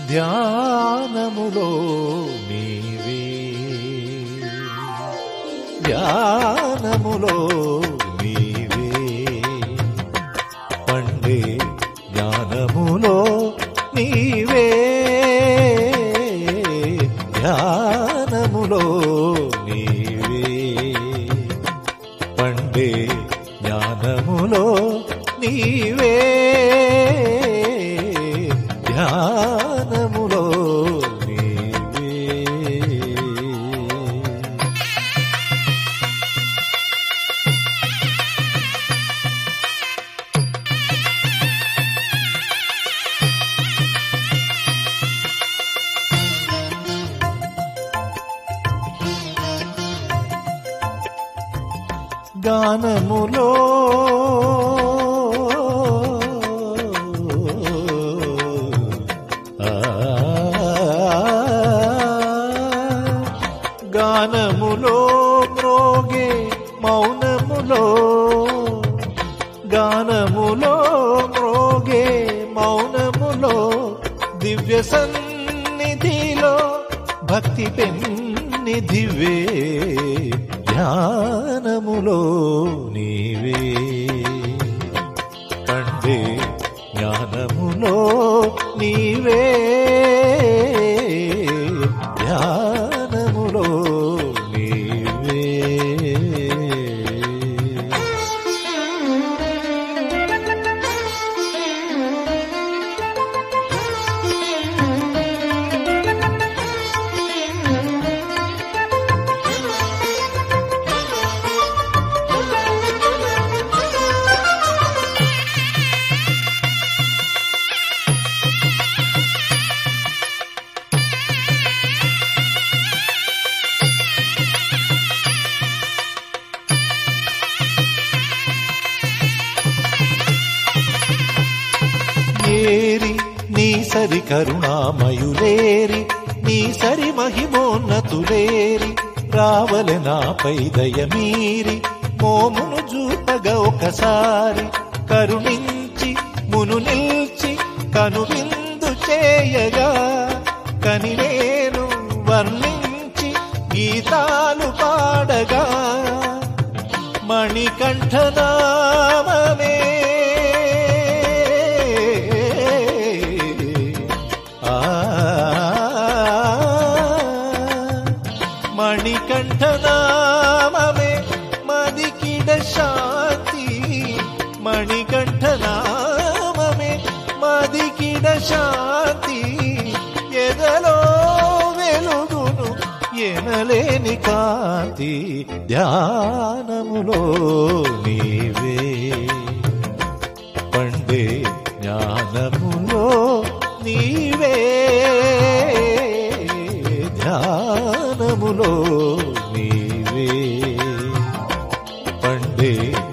ధ్యానములో నీవే ధ్యానములో నీవే పండే జ్ఞానములో నీవే ధ్యానములో నీవే పండే జ్ఞానములో నీవే ధ్యానములో నీవే గానములో ఆ, గానములో మ్రోగే మౌనములో గానములో మ్రోగే మౌనములో దివ్య సన్నిధిలో భక్తి పెన్నిధివే ధ్యానములో నీవే పండే జ్ఞానములో నీవే ధ్యానములో నీవే ఏరి నీ సరి కరుణామయులేరి నీ సరి మహిమోన్నతులేరి రావలె నాపై దయమీరి మోమును చూపగా ఒకసారి కరుణించి మును నిల్చి కనువిందు చేయగా కని నేను వర్ణించి గీతాలు పాడగా మణికంఠనామమే ఆ మణికంఠనామమే మదికిడ శాంతి మణికంఠనామమే మదికిడ శాంతి ఎదలో వెలుగును ఎనలేని కాంతి ధ్యానములో నీవే పండే జ్ఞానములో నీవే ధ్యానములో నీవే పండే